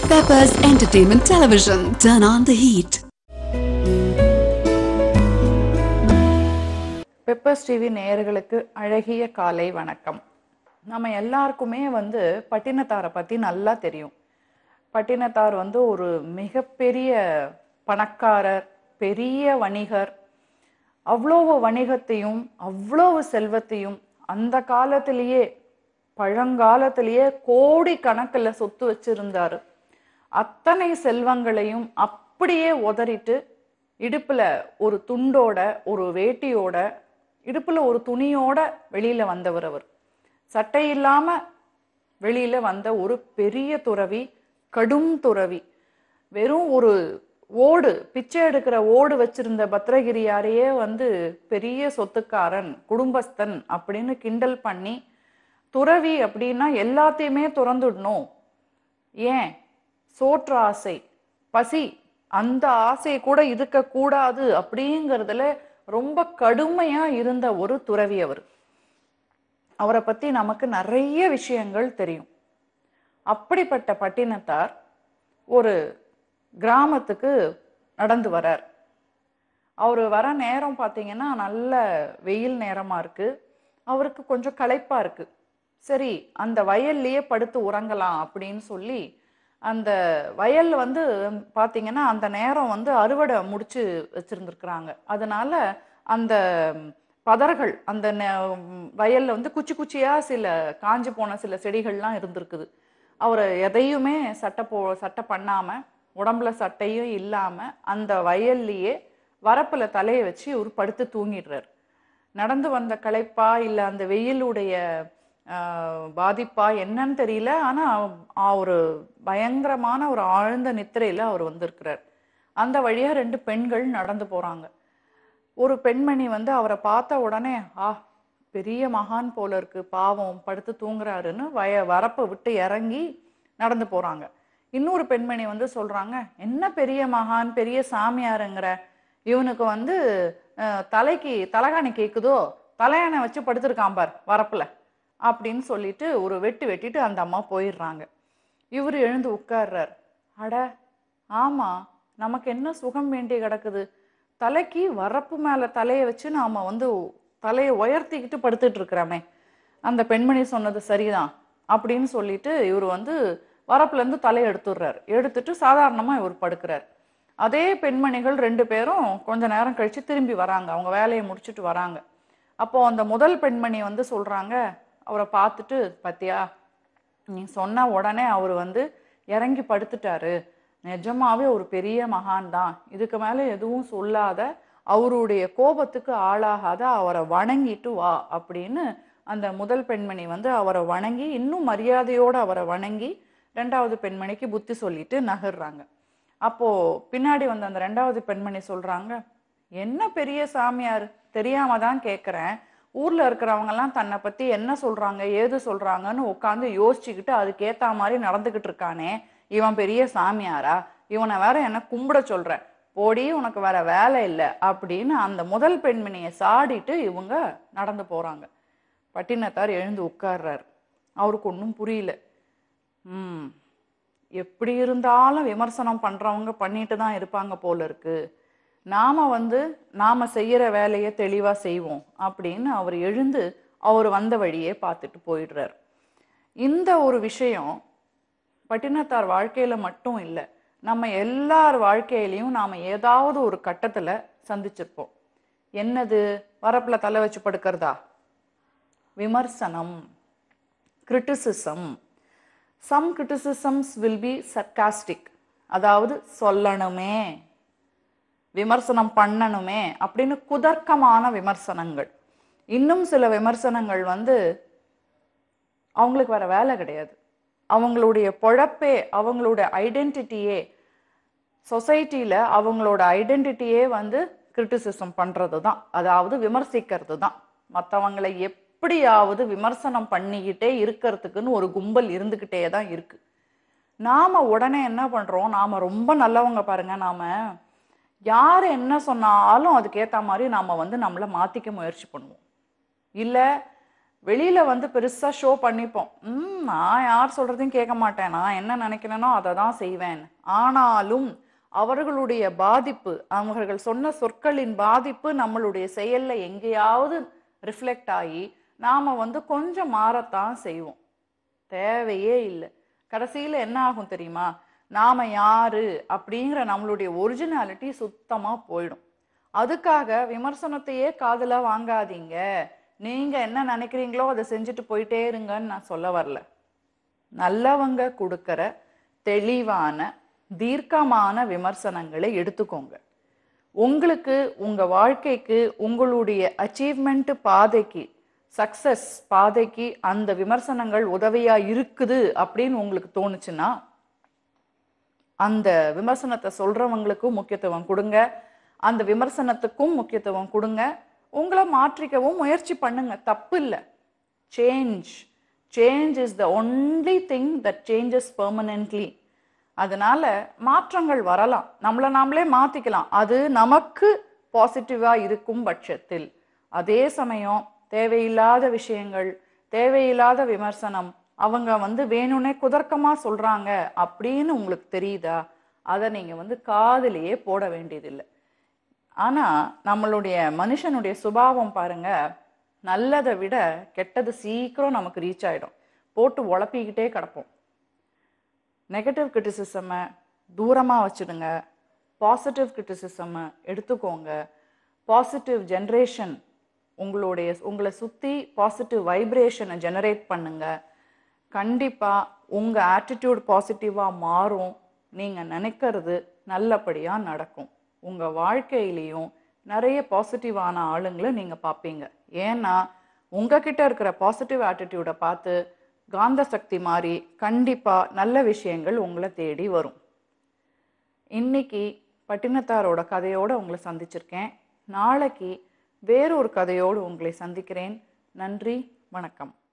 Peppers Entertainment Television. Turn on the heat. Peppers TV நேயர்களுக்கு அழகிய காலை வணக்கம் நம்ம எல்லாருக்குமே வந்து பட்டினத்தாரை பற்றி நல்லா தெரியும் பட்டினத்தார் வந்து ஒரு மிகப்பெரிய பணக்காரர் பெரிய வணிகர் அவ்வளவு வணிகத்தையும் அவ்வளவு செல்வத்தையும் அந்த காலத்திலேயே பழங்காலத்திலேயே கோடி கணக்கில் சொத்து வச்சிருந்தாரு அத்தனை செல்வங்களையும் அப்படியே உதறிட்டு இடுப்புல ஒரு துண்டோட ஒரு வேட்டியோட இடுப்புல ஒரு துணியோட வெளியில வந்தவர் அவர் சட்டை இல்லாம வெளியில வந்த ஒரு பெரிய துறவி கடும் துறவி வெறும் ஒரு ஓடு பிச்சை எடுக்கிற ஓடு வச்சிருந்த பத்ரகிரியாரையே வந்து பெரிய சொத்துக்காரன் குடும்பஸ்தன் அப்படின்னு கிண்டல் பண்ணி துறவி அப்படின்னா எல்லாத்தையுமே துறந்துடணும் ஏன் சோற்று ஆசை பசி அந்த ஆசை கூட இருக்க கூடாது அப்படிங்கிறதுல ரொம்ப கடுமையா இருந்த ஒரு துறவி அவர் அவரை பத்தி நமக்கு நிறைய விஷயங்கள் தெரியும் அப்படிப்பட்ட பட்டினத்தார் ஒரு கிராமத்துக்கு நடந்து வரார் அவர் வர நேரம் பார்த்தீங்கன்னா நல்ல வெயில் நேரமா இருக்கு அவருக்கு கொஞ்சம் களைப்பா இருக்கு சரி அந்த வயல்லையே படுத்து உறங்கலாம் அப்படின்னு சொல்லி அந்த வயல் வந்து பார்த்தீங்கன்னா அந்த நேரம் வந்து அறுவடை முடிச்சு வச்சிருந்துருக்குறாங்க அதனால அந்த பதர்கள் அந்த நெ- வயல்ல வந்து குச்சி குச்சியா சில காஞ்சு போன சில செடிகள்லாம் இருந்திருக்குது அவர் எதையுமே சட்டை போ சட்டை பண்ணாம உடம்புல சட்டையும் இல்லாம அந்த வயல்லையே வரப்புல தலையை வச்சு ஒரு படுத்து தூங்கிடுறார் நடந்து வந்த களைப்பா இல்ல அந்த வெயிலுடைய ஆஹ், பாதிப்பா என்னன்னு தெரியல ஆனா ஆ- ஒரு பயங்கரமான ஒரு ஆழ்ந்த நித்திரையில அவர் வந்திருக்கிறார் அந்த வழியா ரெண்டு பெண்கள் நடந்து போறாங்க ஒரு பெண்மணி வந்து அவரை பார்த்த உடனே ஆ பெரிய மகான் போல இருக்கு பாவம் படுத்து தூங்குறாருன்னு வய வரப்பை விட்டு இறங்கி நடந்து போறாங்க இன்னொரு பெண்மணி வந்து சொல்றாங்க என்ன பெரிய மகான் பெரிய சாமியாருங்கிற இவனுக்கு வந்து அஹ், தலைக்கு தலகாணி கேக்குதோ தலையானை வச்சு படுத்திருக்கான் பார் வரப்புல அப்படின்னு சொல்லிட்டு ஒரு வெட்டு வெட்டிட்டு அந்த அம்மா போயிடுறாங்க இவர் எழுந்து உட்கார்றார் அட ஆமா நமக்கு என்ன சுகம் வேண்டி கிடக்குது தலைக்கு வரப்பு மேல தலையை வச்சு நாம வந்து தலையை உயர்த்திக்கிட்டு படுத்துட்டு இருக்கிறோமே அந்த பெண்மணி சொன்னது சரிதான் அப்படின்னு சொல்லிட்டு இவர் வந்து வரப்புல இருந்து தலையை எடுத்துடுறாரு எடுத்துட்டு சாதாரணமா இவர் படுக்கிறார் அதே பெண்மணிகள் ரெண்டு பேரும் கொஞ்ச நேரம் கழிச்சு திரும்பி வராங்க அவங்க வேலையை முடிச்சுட்டு வராங்க அப்போ அந்த முதல் பெண்மணி வந்து சொல்றாங்க அவரை பார்த்துட்டு பாத்தியா நீ சொன்ன உடனே அவர் வந்து இறங்கி படுத்துட்டாரு நிஜமாவே ஒரு பெரிய மகான் தான் இதுக்கு மேல எதுவும் சொல்லாத அவருடைய கோபத்துக்கு ஆளாகாத அவரை வணங்கிட்டு வா அப்படின்னு அந்த முதல் பெண்மணி வந்து அவரை வணங்கி இன்னும் மரியாதையோட அவரை வணங்கி ரெண்டாவது பெண்மணிக்கு புத்தி சொல்லிட்டு நகர்றாங்க அப்போ பின்னாடி வந்த அந்த ரெண்டாவது பெண்மணி சொல்றாங்க என்ன பெரிய சாமியார் தெரியாம தான் கேட்குறேன் ஊர்ல இருக்கிறவங்க எல்லாம் தன்னை பத்தி என்ன சொல்றாங்க ஏது சொல்றாங்கன்னு உட்காந்து யோசிச்சுக்கிட்டு அதுக்கேத்த மாதிரி நடந்துகிட்டு இருக்கானே இவன் பெரிய சாமியாரா இவனை வேற என்ன கும்பிட சொல்ற போடி உனக்கு வேற வேலை இல்லை அப்படின்னு அந்த முதல் பெண்மணியை சாடிட்டு இவங்க நடந்து போறாங்க பட்டினத்தார் எழுந்து உட்கார்றாரு அவருக்கு ஒன்றும் புரியல ம் எப்படி இருந்தாலும் விமர்சனம் பண்றவங்க பண்ணிட்டு தான் இருப்பாங்க போல இருக்கு நாம வந்து நாம செய்யற வேலையை தெளிவா செய்வோம் அப்படின்னு அவர் எழுந்து அவர் வந்த வழியே பார்த்துட்டு போயிடுறார் இந்த ஒரு விஷயம் பட்டினத்தார் வாழ்க்கையில மட்டும் இல்லை நம்ம எல்லார் வாழ்க்கையிலையும் நாம ஏதாவது ஒரு கட்டத்துல சந்திச்சிருப்போம் என்னது வரப்புல தலை வச்சு படுக்கிறதா விமர்சனம் criticism some criticisms will be sarcastic அதாவது சொல்லணுமே விமர்சனம் பண்ணணுமே அப்படின்னு குதர்க்கமான விமர்சனங்கள் இன்னும் சில விமர்சனங்கள் வந்து அவங்களுக்கு வேற வேலை கிடையாது அவங்களுடைய பொழப்பே அவங்களோட ஐடென்டிட்டியே சொசைட்டியில் அவங்களோட ஐடென்டிட்டியே வந்து கிரிட்டிசிசம் பண்ணுறது தான் அதாவது விமர்சிக்கிறது தான் மற்றவங்களை எப்படியாவது விமர்சனம் பண்ணிக்கிட்டே இருக்கிறதுக்குன்னு ஒரு கும்பல் இருந்துக்கிட்டே தான் இருக்கு நாம உடனே என்ன பண்றோம் நாம ரொம்ப நல்லவங்க பாருங்க நாம யார் என்ன சொன்னாலும் அதுக்கேற்ற மாதிரி நாம வந்து நம்மளை மாத்திக்க முயற்சி பண்ணுவோம் இல்லை வெளியில வந்து பெருசா ஷோ பண்ணிப்போம் ம் நான் யார் சொல்றதையும் கேட்க மாட்டேன் நான் என்ன நினைக்கிறேனோ அதை தான் செய்வேன் ஆனாலும் அவர்களுடைய பாதிப்பு அவர்கள் சொன்ன சொற்களின் பாதிப்பு நம்மளுடைய செயல்ல எங்கேயாவது ரிஃப்ளெக்ட் ஆகி நாம வந்து கொஞ்சம் மாறத்தான் செய்வோம் தேவையே இல்லை கடைசியில என்ன ஆகும் தெரியுமா நாம யாரு அப்படிங்கிற நம்மளுடைய ஒரிஜினாலிட்டி சுத்தமா போயிடும் அதுக்காக விமர்சனத்தையே காதுல வாங்காதீங்க நீங்க என்ன நினைக்கிறீங்களோ அதை செஞ்சுட்டு போயிட்டே இருங்கன்னு நான் சொல்ல வரல நல்லவங்க கொடுக்கிற தெளிவான தீர்க்கமான விமர்சனங்களை எடுத்துக்கோங்க உங்களுக்கு உங்க வாழ்க்கைக்கு உங்களுடைய அச்சீவ்மெண்ட் பாதைக்கு சக்சஸ் பாதைக்கு அந்த விமர்சனங்கள் உதவியா இருக்குது அப்படின்னு உங்களுக்கு தோணுச்சுன்னா அந்த விமர்சனத்தை சொல்றவங்களுக்கும் முக்கியத்துவம் கொடுங்க அந்த விமர்சனத்துக்கும் முக்கியத்துவம் கொடுங்க உங்களை மாற்றிக்கவும் முயற்சி பண்ணுங்க தப்பு இல்லை change change is the only thing that changes permanently அதனால மாற்றங்கள் வரலாம் நம்மளை நாமளே மாத்திக்கலாம் அது நமக்கு பாசிட்டிவா இருக்கும் பட்சத்தில் அதே சமயம் தேவையில்லாத விஷயங்கள் தேவையில்லாத விமர்சனம் அவங்க வந்து வேணும்னே குதர்க்கமா சொல்றாங்க அப்படின்னு உங்களுக்கு தெரியுதா அதை நீங்க வந்து காதுலயே போட வேண்டியதில்லை ஆனா நம்மளுடைய மனுஷனுடைய சுபாவம் பாருங்க நல்லதை விட கெட்டது சீக்கிரம் நமக்கு ரீச் ஆயிடும் போட்டு உழப்பிக்கிட்டே கிடப்போம் நெகட்டிவ் கிரிட்டிசிசமை தூரமாக வச்சுடுங்க பாசிட்டிவ் கிரிட்டிசிசமை எடுத்துக்கோங்க பாசிட்டிவ் ஜென்ரேஷன் உங்களுடைய உங்களை சுற்றி பாசிட்டிவ் வைப்ரேஷனை ஜெனரேட் பண்ணுங்க கண்டிப்பாக உங்கள் ஆட்டிடியூட் பாசிட்டிவாக மாறும் நீங்கள் நினைக்கிறது நல்லபடியாக நடக்கும் உங்கள் வாழ்க்கையிலையும் நிறைய பாசிட்டிவான ஆளுங்களை நீங்கள் பார்ப்பீங்க ஏன்னா உங்ககிட்ட இருக்கிற பாசிட்டிவ் ஆட்டிடியூடை பார்த்து காந்த சக்தி மாதிரி கண்டிப்பாக நல்ல விஷயங்கள் உங்களை தேடி வரும் இன்னைக்கு பட்டினத்தாரோட கதையோட உங்களை சந்திச்சிருக்கேன் நாளைக்கு வேறொரு கதையோடு உங்களை சந்திக்கிறேன் நன்றி வணக்கம்